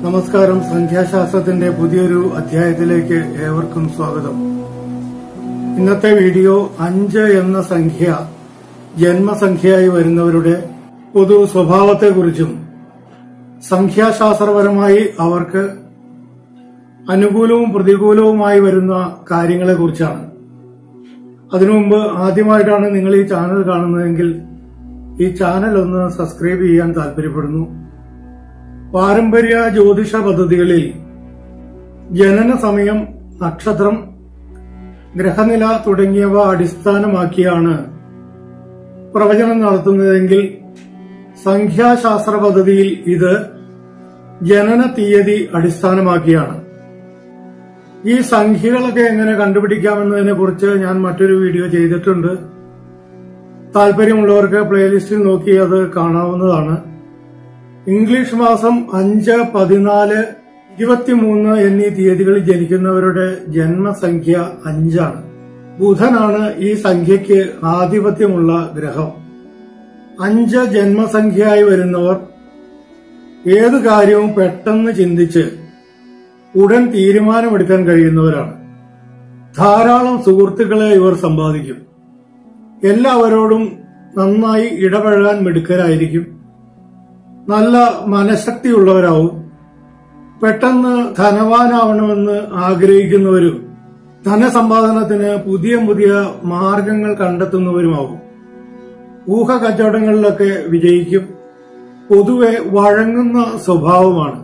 നമസ്കാരം സംഖ്യാശാസ്ത്രത്തിന്റെ പുതിയൊരു അധ്യായത്തിലേക്ക് ഏവർക്കും സ്വാഗതം ഇന്നത്തെ വീഡിയോ അഞ്ച് എന്ന സംഖ്യ ജന്മസംഖ്യയായി വരുന്നവരുടെ പൊതു സ്വഭാവത്തെക്കുറിച്ചും സംഖ്യാശാസ്ത്രപരമായി അവർക്ക് അനുകൂലവും പ്രതികൂലവുമായി വരുന്ന കാര്യങ്ങളെക്കുറിച്ചാണ് അതിനു മുമ്പ് ആദ്യമായിട്ടാണ് നിങ്ങൾ ഈ ചാനൽ കാണുന്നതെങ്കിൽ ഈ ചാനൽ ഒന്ന് സബ്സ്ക്രൈബ് ചെയ്യാൻ താല്പര്യപ്പെടുന്നു പാരമ്പര്യ ജ്യോതിഷ പദ്ധതികളിൽ ജനന സമയം നക്ഷത്രം ഗ്രഹനില തുടങ്ങിയവ അടിസ്ഥാനമാക്കിയാണ് പ്രവചനം നടത്തുന്നതെങ്കിൽ സംഖ്യാശാസ്ത്ര പദ്ധതിയിൽ ഇത് ജനന തീയതി അടിസ്ഥാനമാക്കിയാണ് ഈ സംഖ്യകളൊക്കെ എങ്ങനെ കണ്ടുപിടിക്കാമെന്നതിനെ കുറിച്ച് ഞാൻ മറ്റൊരു വീഡിയോ ചെയ്തിട്ടുണ്ട് താല്പര്യമുള്ളവർക്ക് പ്ലേലിസ്റ്റിൽ നോക്കി അത് കാണാവുന്നതാണ് ഇംഗ്ലീഷ് മാസം അഞ്ച് പതിനാല് ഇരുപത്തിമൂന്ന് എന്നീ തീയതികളിൽ ജനിക്കുന്നവരുടെ ജന്മസംഖ്യ അഞ്ചാണ് ബുധനാണ് ഈ സംഖ്യയ്ക്ക് ആധിപത്യമുള്ള ഗ്രഹം അഞ്ച് ജന്മസംഖ്യയായി വരുന്നവർ ഏത് കാര്യവും പെട്ടെന്ന് ചിന്തിച്ച് ഉടൻ തീരുമാനമെടുക്കാൻ കഴിയുന്നവരാണ് ധാരാളം സുഹൃത്തുക്കളെ ഇവർ സമ്പാദിക്കും എല്ലാവരോടും നന്നായി ഇടപഴകാൻ മിടുക്കരായിരിക്കും നല്ല മനഃശക്തിയുള്ളവരാവും പെട്ടെന്ന് ധനവാനാവണമെന്ന് ആഗ്രഹിക്കുന്നവരും ധനസമ്പാദനത്തിന് പുതിയ പുതിയ മാർഗങ്ങൾ കണ്ടെത്തുന്നവരുമാവും ഊഹ കച്ചവടങ്ങളിലൊക്കെ വിജയിക്കും പൊതുവെ വഴങ്ങുന്ന സ്വഭാവമാണ്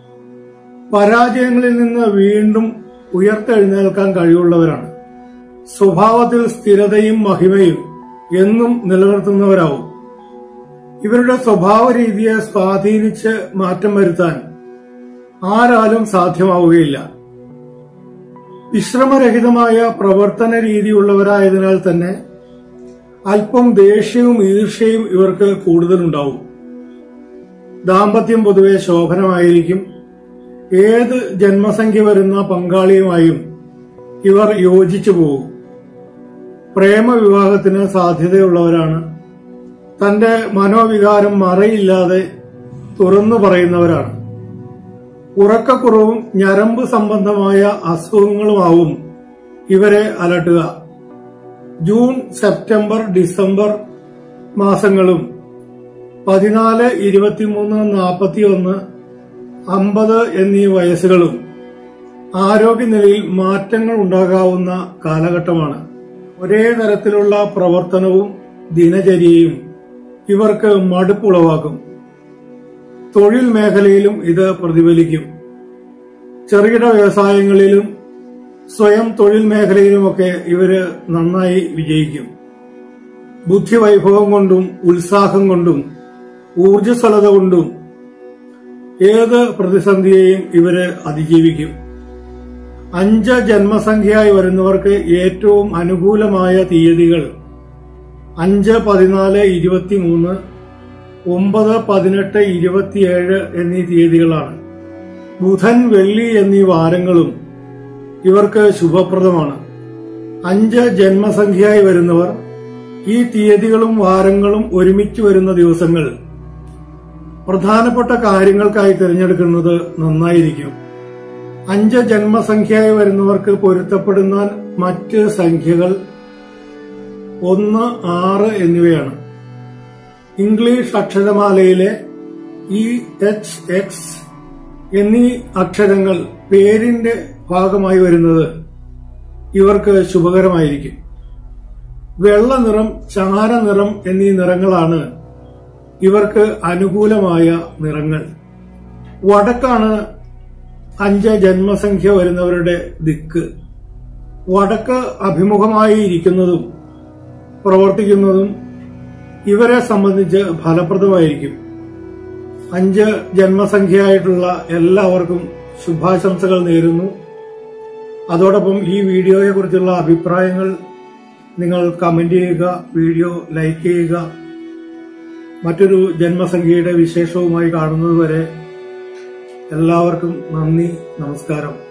പരാജയങ്ങളിൽ നിന്ന് വീണ്ടും ഉയർത്തെഴുന്നേൽക്കാൻ കഴിവുള്ളവരാണ് സ്വഭാവത്തിൽ സ്ഥിരതയും മഹിമയും എന്നും നിലനിർത്തുന്നവരാവും ഇവരുടെ സ്വഭാവ രീതിയെ സ്വാധീനിച്ച് മാറ്റം വരുത്താൻ ആരാലും സാധ്യമാവുകയില്ല വിശ്രമരഹിതമായ പ്രവർത്തന രീതിയുള്ളവരായതിനാൽ തന്നെ അല്പം ദേഷ്യവും ഈർഷ്യയും ഇവർക്ക് കൂടുതലുണ്ടാവും ദാമ്പത്യം പൊതുവെ ശോഭനമായിരിക്കും ഏത് ജന്മസംഖ്യ വരുന്ന പങ്കാളിയുമായും ഇവർ യോജിച്ചു പോകും പ്രേമവിവാഹത്തിന് സാധ്യതയുള്ളവരാണ് തന്റെ മനോവികാരം മറയില്ലാതെ തുറന്നു പറയുന്നവരാണ് ഉറക്കക്കുറവും ഞരമ്പ് സംബന്ധമായ അസുഖങ്ങളുമാവും ഇവരെ അലട്ടുക ജൂൺ സെപ്റ്റംബർ ഡിസംബർ മാസങ്ങളും പതിനാല് ഇരുപത്തിമൂന്ന് നാൽപ്പത്തിയൊന്ന് അമ്പത് എന്നീ വയസ്സുകളും ആരോഗ്യനിലയിൽ മാറ്റങ്ങൾ ഉണ്ടാകാവുന്ന കാലഘട്ടമാണ് ഒരേ തരത്തിലുള്ള പ്രവർത്തനവും ദിനചര്യയും ഇവർക്ക് മടുപ്പുളവാക്കും തൊഴിൽ മേഖലയിലും ഇത് പ്രതിഫലിക്കും ചെറുകിട വ്യവസായങ്ങളിലും സ്വയം തൊഴിൽ മേഖലയിലുമൊക്കെ ഇവര് നന്നായി വിജയിക്കും ബുദ്ധിവൈഭവം കൊണ്ടും ഉത്സാഹം കൊണ്ടും ഊർജ്ജസ്വലത കൊണ്ടും ഏത് പ്രതിസന്ധിയെയും ഇവര് അതിജീവിക്കും അഞ്ച് ജന്മസംഖ്യയായി വരുന്നവർക്ക് ഏറ്റവും അനുകൂലമായ തീയതികൾ അഞ്ച് പതിനാല് ഇരുപത്തിമൂന്ന് ഒമ്പത് പതിനെട്ട് ഇരുപത്തിയേഴ് എന്നീ തീയതികളാണ് ബുധൻ വെള്ളി എന്നീ വാരങ്ങളും ഇവർക്ക് ശുഭപ്രദമാണ് അഞ്ച് ജന്മസംഖ്യയായി വരുന്നവർ ഈ തീയതികളും വാരങ്ങളും ഒരുമിച്ച് വരുന്ന ദിവസങ്ങൾ പ്രധാനപ്പെട്ട കാര്യങ്ങൾക്കായി തിരഞ്ഞെടുക്കുന്നത് നന്നായിരിക്കും അഞ്ച് ജന്മസംഖ്യയായി വരുന്നവർക്ക് പൊരുത്തപ്പെടുന്ന മറ്റ് സംഖ്യകൾ ഒന്ന് ആറ് എന്നിവയാണ് ഇംഗ്ലീഷ് അക്ഷരമാലയിലെ ഇ എച്ച് എക്സ് എന്നീ അക്ഷരങ്ങൾ പേരിന്റെ ഭാഗമായി വരുന്നത് ഇവർക്ക് ശുഭകരമായിരിക്കും വെള്ള നിറം ചാര നിറം എന്നീ നിറങ്ങളാണ് ഇവർക്ക് അനുകൂലമായ നിറങ്ങൾ വടക്കാണ് അഞ്ച് ജന്മസംഖ്യ വരുന്നവരുടെ ദിക്ക് വടക്ക് അഭിമുഖമായി ഇരിക്കുന്നതും പ്രവർത്തിക്കുന്നതും ഇവരെ സംബന്ധിച്ച് ഫലപ്രദമായിരിക്കും അഞ്ച് ജന്മസംഖ്യയായിട്ടുള്ള എല്ലാവർക്കും ശുഭാശംസകൾ നേരുന്നു അതോടൊപ്പം ഈ വീഡിയോയെക്കുറിച്ചുള്ള അഭിപ്രായങ്ങൾ നിങ്ങൾ കമന്റ് ചെയ്യുക വീഡിയോ ലൈക്ക് ചെയ്യുക മറ്റൊരു ജന്മസംഖ്യയുടെ വിശേഷവുമായി കാണുന്നതുവരെ എല്ലാവർക്കും നന്ദി നമസ്കാരം